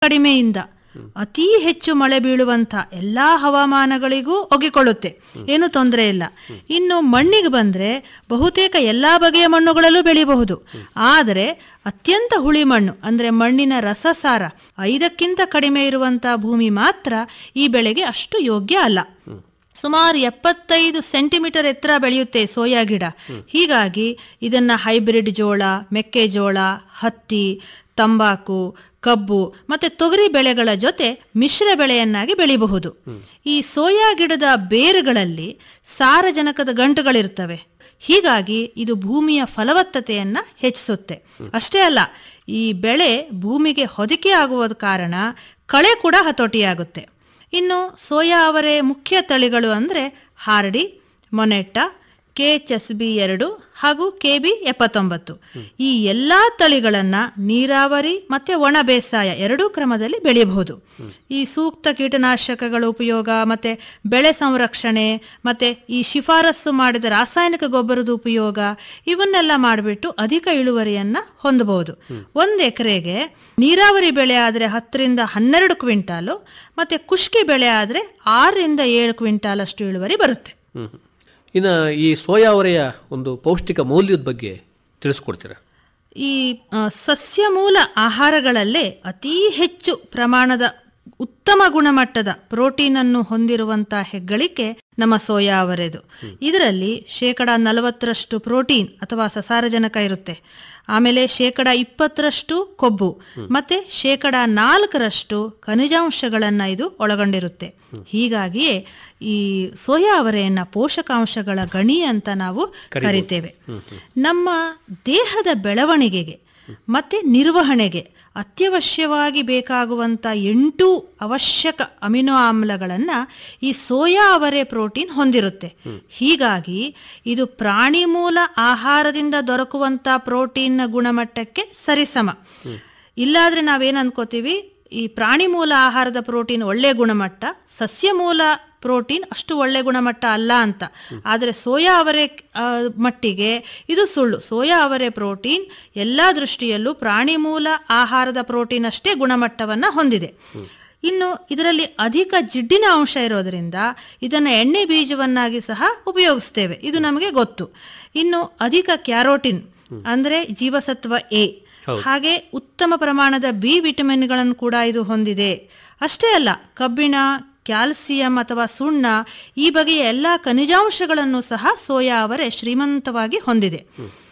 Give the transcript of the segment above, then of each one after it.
ಕಡಿಮೆಯಿಂದ ಅತಿ ಹೆಚ್ಚು ಮಳೆ ಬೀಳುವಂತ ಎಲ್ಲಾ ಹವಾಮಾನಗಳಿಗೂ ಒಗ್ಗಿಕೊಳ್ಳುತ್ತೆ ಏನು ತೊಂದರೆ ಇಲ್ಲ ಇನ್ನು ಮಣ್ಣಿಗೆ ಬಂದ್ರೆ ಬಹುತೇಕ ಎಲ್ಲಾ ಬಗೆಯ ಮಣ್ಣುಗಳಲ್ಲೂ ಬೆಳೆಯಬಹುದು ಆದರೆ ಅತ್ಯಂತ ಹುಳಿ ಮಣ್ಣು ಅಂದ್ರೆ ಮಣ್ಣಿನ ರಸಸಾರ ಐದಕ್ಕಿಂತ ಕಡಿಮೆ ಇರುವಂತ ಭೂಮಿ ಮಾತ್ರ ಈ ಬೆಳೆಗೆ ಅಷ್ಟು ಯೋಗ್ಯ ಅಲ್ಲ ಸುಮಾರು ಎಪ್ಪತ್ತೈದು ಸೆಂಟಿಮೀಟರ್ ಎತ್ತರ ಬೆಳೆಯುತ್ತೆ ಸೋಯಾ ಗಿಡ ಹೀಗಾಗಿ ಇದನ್ನ ಹೈಬ್ರಿಡ್ ಜೋಳ ಮೆಕ್ಕೆಜೋಳ ಹತ್ತಿ ತಂಬಾಕು ಕಬ್ಬು ಮತ್ತೆ ತೊಗರಿ ಬೆಳೆಗಳ ಜೊತೆ ಮಿಶ್ರ ಬೆಳೆಯನ್ನಾಗಿ ಬೆಳೆಯಬಹುದು ಈ ಸೋಯಾ ಗಿಡದ ಬೇರುಗಳಲ್ಲಿ ಸಾರಜನಕದ ಗಂಟುಗಳಿರ್ತವೆ ಹೀಗಾಗಿ ಇದು ಭೂಮಿಯ ಫಲವತ್ತತೆಯನ್ನ ಹೆಚ್ಚಿಸುತ್ತೆ ಅಷ್ಟೇ ಅಲ್ಲ ಈ ಬೆಳೆ ಭೂಮಿಗೆ ಹೊದಿಕೆ ಆಗುವ ಕಾರಣ ಕಳೆ ಕೂಡ ಹತೋಟಿಯಾಗುತ್ತೆ ಇನ್ನು ಸೋಯಾ ಅವರೆ ಮುಖ್ಯ ತಳಿಗಳು ಅಂದರೆ ಹಾರ್ಡಿ ಮೊನೆಟ್ಟ ಕೆ ಎಚ್ ಎಸ್ ಬಿ ಎರಡು ಹಾಗೂ ಕೆ ಬಿ ಎಪ್ಪತ್ತೊಂಬತ್ತು ಈ ಎಲ್ಲಾ ತಳಿಗಳನ್ನ ನೀರಾವರಿ ಮತ್ತೆ ಒಣ ಬೇಸಾಯ ಎರಡೂ ಕ್ರಮದಲ್ಲಿ ಬೆಳೆಯಬಹುದು ಈ ಸೂಕ್ತ ಕೀಟನಾಶಕಗಳ ಉಪಯೋಗ ಮತ್ತೆ ಬೆಳೆ ಸಂರಕ್ಷಣೆ ಮತ್ತೆ ಈ ಶಿಫಾರಸ್ಸು ಮಾಡಿದ ರಾಸಾಯನಿಕ ಗೊಬ್ಬರದ ಉಪಯೋಗ ಇವನ್ನೆಲ್ಲ ಮಾಡಿಬಿಟ್ಟು ಅಧಿಕ ಇಳುವರಿಯನ್ನ ಹೊಂದಬಹುದು ಒಂದು ಎಕರೆಗೆ ನೀರಾವರಿ ಬೆಳೆ ಆದರೆ ಹತ್ತರಿಂದ ಹನ್ನೆರಡು ಕ್ವಿಂಟಾಲು ಮತ್ತೆ ಕುಷ್ಕಿ ಬೆಳೆ ಆದರೆ ಆರರಿಂದ ಏಳು ಕ್ವಿಂಟಾಲ್ ಅಷ್ಟು ಇಳುವರಿ ಬರುತ್ತೆ ಹ್ಮ್. ಇನ್ನು ಈ ಸೋಯಾ ಅವರೆಯ ಒಂದು ಪೌಷ್ಟಿಕ ಮೌಲ್ಯದ ಬಗ್ಗೆ ತಿಳಿಸ್ಕೊಡ್ತೀರಾ ಈ ಆ, ಸಸ್ಯ ಮೂಲ ಆಹಾರಗಳಲ್ಲೇ ಅತೀ ಹೆಚ್ಚು ಪ್ರಮಾಣದ ಉತ್ತಮ ಗುಣಮಟ್ಟದ ಪ್ರೋಟೀನ್ ಅನ್ನು ಹೊಂದಿರುವಂತಹ ಹೆಗ್ಗಳಿಕೆ ನಮ್ಮ ಸೋಯಾ ಅವರೆದು ಇದರಲ್ಲಿ ಶೇಕಡ ನಲವತ್ತರಷ್ಟು ಪ್ರೋಟೀನ್ ಅಥವಾ ಸಸಾರಜನಕ ಇರುತ್ತೆ ಆಮೇಲೆ ಶೇಕಡ ಇಪ್ಪತ್ತರಷ್ಟು ಕೊಬ್ಬು ಮತ್ತೆ ಶೇಕಡ ನಾಲ್ಕರಷ್ಟು ಖನಿಜಾಂಶಗಳನ್ನ ಇದು ಒಳಗೊಂಡಿರುತ್ತೆ ಹೀಗಾಗಿಯೇ ಈ ಸೋಯಾ ಅವರೆಯನ್ನ ಪೋಷಕಾಂಶಗಳ ಗಣಿ ಅಂತ ನಾವು ಕರಿತೇವೆ ನಮ್ಮ ದೇಹದ ಬೆಳವಣಿಗೆಗೆ ಮತ್ತೆ ನಿರ್ವಹಣೆಗೆ ಅತ್ಯವಶ್ಯವಾಗಿ ಬೇಕಾಗುವಂತ ಎಂಟು ಅವಶ್ಯಕ ಅಮಿನೋ ಆಮ್ಲಗಳನ್ನ ಈ ಸೋಯಾ ಅವರೆ ಪ್ರೋಟೀನ್ ಹೊಂದಿರುತ್ತೆ ಹೀಗಾಗಿ ಇದು ಪ್ರಾಣಿ ಮೂಲ ಆಹಾರದಿಂದ ದೊರಕುವಂತ ಪ್ರೋಟೀನ್ನ ಗುಣಮಟ್ಟಕ್ಕೆ ಸರಿಸಮ ಇಲ್ಲಾದ್ರೆ ನಾವೇನ್ ಅನ್ಕೋತೀವಿ ಈ ಪ್ರಾಣಿ ಮೂಲ ಆಹಾರದ ಪ್ರೋಟೀನ್ ಒಳ್ಳೆ ಗುಣಮಟ್ಟ ಸಸ್ಯ ಮೂಲ ಪ್ರೋಟೀನ್ ಅಷ್ಟು ಒಳ್ಳೆ ಗುಣಮಟ್ಟ ಅಲ್ಲ ಅಂತ ಆದರೆ ಸೋಯಾ ಅವರೆ ಆ, ಮಟ್ಟಿಗೆ ಇದು ಸುಳ್ಳು ಸೋಯಾ ಅವರೆ ಪ್ರೋಟೀನ್ ಎಲ್ಲಾ ದೃಷ್ಟಿಯಲ್ಲೂ ಪ್ರಾಣಿ ಮೂಲ ಆಹಾರದ ಪ್ರೋಟೀನ್ ಅಷ್ಟೇ ಗುಣಮಟ್ಟವನ್ನ ಹೊಂದಿದೆ ಇನ್ನು ಇದರಲ್ಲಿ ಅಧಿಕ ಜಿಡ್ಡಿನ ಅಂಶ ಇರೋದ್ರಿಂದ ಇದನ್ನ ಎಣ್ಣೆ ಬೀಜವನ್ನಾಗಿ ಸಹ ಉಪಯೋಗಿಸ್ತೇವೆ ಇದು ನಮಗೆ ಗೊತ್ತು ಇನ್ನು ಅಧಿಕ ಕ್ಯಾರೋಟಿನ್ ಅಂದ್ರೆ ಜೀವಸತ್ವ ಎ ಹಾಗೆ ಉತ್ತಮ ಪ್ರಮಾಣದ ಬಿ ವಿಟಮಿನ್ಗಳನ್ನು ಕೂಡ ಇದು ಹೊಂದಿದೆ ಅಷ್ಟೇ ಅಲ್ಲ ಕಬ್ಬಿಣ ಕ್ಯಾಲ್ಸಿಯಂ ಅಥವಾ ಸುಣ್ಣ ಈ ಬಗೆಯ ಎಲ್ಲ ಖನಿಜಾಂಶಗಳನ್ನು ಸಹ ಸೋಯಾ ಅವರೆ ಶ್ರೀಮಂತವಾಗಿ ಹೊಂದಿದೆ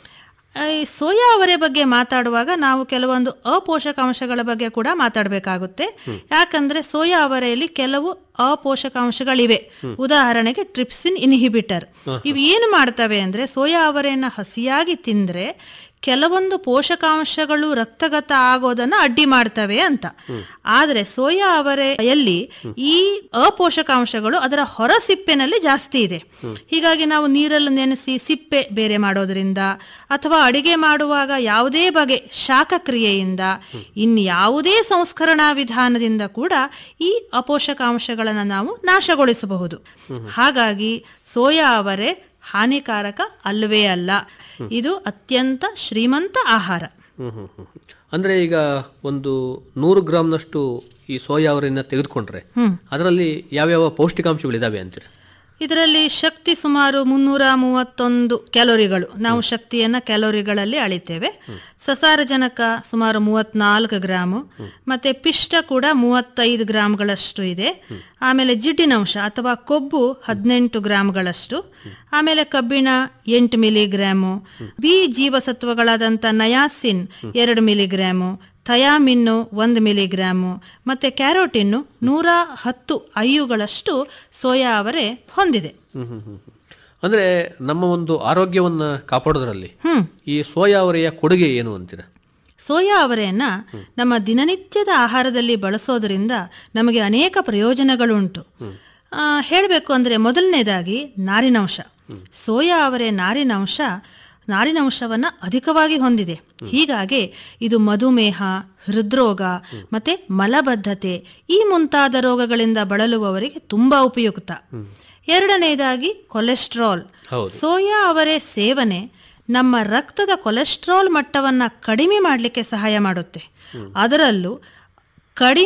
ಈ ಸೋಯಾ ಅವರೆ ಬಗ್ಗೆ ಮಾತಾಡುವಾಗ ನಾವು ಕೆಲವೊಂದು ಅಪೋಷಕಾಂಶಗಳ ಬಗ್ಗೆ ಕೂಡ ಮಾತಾಡಬೇಕಾಗುತ್ತೆ ಯಾಕಂದ್ರೆ ಸೋಯಾ ಅವರೆಯಲ್ಲಿ ಕೆಲವು ಅಪೋಷಕಾಂಶಗಳಿವೆ ಉದಾಹರಣೆಗೆ ಟ್ರಿಪ್ಸಿನ್ ಇನ್ಹಿಬಿಟರ್ ಇವು ಏನು ಮಾಡ್ತವೆ ಅಂದ್ರೆ ಸೋಯಾ ಅವರೆಯನ್ನ ಹಸಿಯಾಗಿ ತಿಂದ್ರೆ ಕೆಲವೊಂದು ಪೋಷಕಾಂಶಗಳು ರಕ್ತಗತ ಆಗೋದನ್ನ ಅಡ್ಡಿ ಮಾಡ್ತವೆ ಅಂತ ಆದ್ರೆ ಸೋಯಾ ಅವರೆಯಲ್ಲಿ ಈ ಅಪೋಷಕಾಂಶಗಳು ಅದರ ಹೊರ ಸಿಪ್ಪೆನಲ್ಲಿ ಜಾಸ್ತಿ ಇದೆ ಹೀಗಾಗಿ ನಾವು ನೀರಲ್ಲಿ ನೆನೆಸಿ ಸಿಪ್ಪೆ ಬೇರೆ ಮಾಡೋದ್ರಿಂದ ಅಥವಾ ಅಡಿಗೆ ಮಾಡುವಾಗ ಯಾವುದೇ ಬಗೆ ಶಾಖಕ್ರಿಯೆಯಿಂದ ಇನ್ಯಾವುದೇ ಸಂಸ್ಕರಣಾ ವಿಧಾನದಿಂದ ಕೂಡ ಈ ಅಪೋಷಕಾಂಶಗಳನ್ನು ನಾವು ನಾಶಗೊಳಿಸಬಹುದು ಹಾಗಾಗಿ ಸೋಯಾ ಅವರೆ ಹಾನಿಕಾರಕ ಅಲ್ಲವೇ ಅಲ್ಲ ಇದು ಅತ್ಯಂತ ಶ್ರೀಮಂತ ಆಹಾರ ಹ್ಮ್ ಹ್ಮ್ ಹ್ಮ್. ಅಂದ್ರೆ ಈಗ ಒಂದು ನೂರು ಗ್ರಾಮ್ನಷ್ಟು ಈ ಸೋಯಾ ಅವರೆಯನ್ನ ತೆಗೆದುಕೊಂಡ್ರೆ ಅದರಲ್ಲಿ ಯಾವ್ಯಾವ ಪೌಷ್ಟಿಕಾಂಶಗಳಿದಾವೆ ಅಂತೀರ ಇದರಲ್ಲಿ ಶಕ್ತಿ ಸುಮಾರು ಮುನ್ನೂರ ಮೂವತ್ತೊಂದು ಕ್ಯಾಲೋರಿಗಳು ನಾವು ಶಕ್ತಿಯನ್ನ ಕ್ಯಾಲೋರಿಗಳಲ್ಲಿ ಅಳಿತೇವೆ ಸಸಾರಜನಕ ಸುಮಾರು ಮೂವತ್ನಾಲ್ಕು ಗ್ರಾಮು ಮತ್ತೆ ಪಿಷ್ಟ ಕೂಡ ಮೂವತ್ತೈದು ಗ್ರಾಮ್ಗಳಷ್ಟು ಇದೆ ಆಮೇಲೆ ಜಿಡ್ಡಿನಂಶ ಅಥವಾ ಕೊಬ್ಬು ಹದಿನೆಂಟು ಗ್ರಾಮ್ಗಳಷ್ಟು ಆಮೇಲೆ ಕಬ್ಬಿಣ ಎಂಟು ಮಿಲಿಗ್ರಾಮು ಬಿ ಜೀವಸತ್ವಗಳಾದಂಥ ನಯಾಸಿನ್ ಎರಡು ಮಿಲಿಗ್ರಾಮು ಥಯಾಮಿನ್ನು ಒಂದು ಮಿಲಿಗ್ರಾಮು ಮತ್ತೆ ಕ್ಯಾರೋಟಿನ್ನು ನೂರ ಹತ್ತು ಐಯುಗಳಷ್ಟು ಸೋಯಾ ಅವರೆ ಹೊಂದಿದೆ ಹ್ಮ್ ಹ್ಮ್ ಹ್ಮ್ ಹ್ಮ್. ಅಂದ್ರೆ ನಮ್ಮ ಒಂದು ಆರೋಗ್ಯವನ್ನ ಕಾಪಾಡೋದ್ರಲ್ಲಿ ಹ್ಮ್ ಈ ಸೋಯಾ ಅವರೆಯ ಕೊಡುಗೆ ಏನು ಅಂತೀರ ಸೋಯಾ ಅವರೆಯನ್ನ ನಮ್ಮ ದಿನನಿತ್ಯದ ಆಹಾರದಲ್ಲಿ ಬಳಸೋದ್ರಿಂದ ನಮಗೆ ಅನೇಕ ಪ್ರಯೋಜನಗಳುಂಟು ಆ, ಹೇಳಬೇಕು ಅಂದ್ರೆ ಮೊದಲನೇದಾಗಿ ನಾರಿನಂಶ ಸೋಯಾ ಅವರೆ ನಾರಿನಂಶ ನಾರಿನಂಶವನ್ನ ಅಧಿಕವಾಗಿ ಹೊಂದಿದೆ ಹೀಗಾಗಿ ಇದು ಮಧುಮೇಹ ಹೃದ್ರೋಗ ಮತ್ತೆ ಮಲಬದ್ಧತೆ ಈ ಮುಂತಾದ ರೋಗಗಳಿಂದ ಬಳಲುವವರಿಗೆ ತುಂಬಾ ಉಪಯುಕ್ತ ಎರಡನೇದಾಗಿ ಕೊಲೆಸ್ಟ್ರಾಲ್ ಹೌದು. ಸೋಯಾ ಅವರೆ ಸೇವನೆ ನಮ್ಮ ರಕ್ತದ ಕೊಲೆಸ್ಟ್ರಾಲ್ ಮಟ್ಟವನ್ನ ಕಡಿಮೆ ಮಾಡಲಿಕ್ಕೆ ಸಹಾಯ ಮಾಡುತ್ತೆ ಅದರಲ್ಲೂ ಕಡಿಮೆ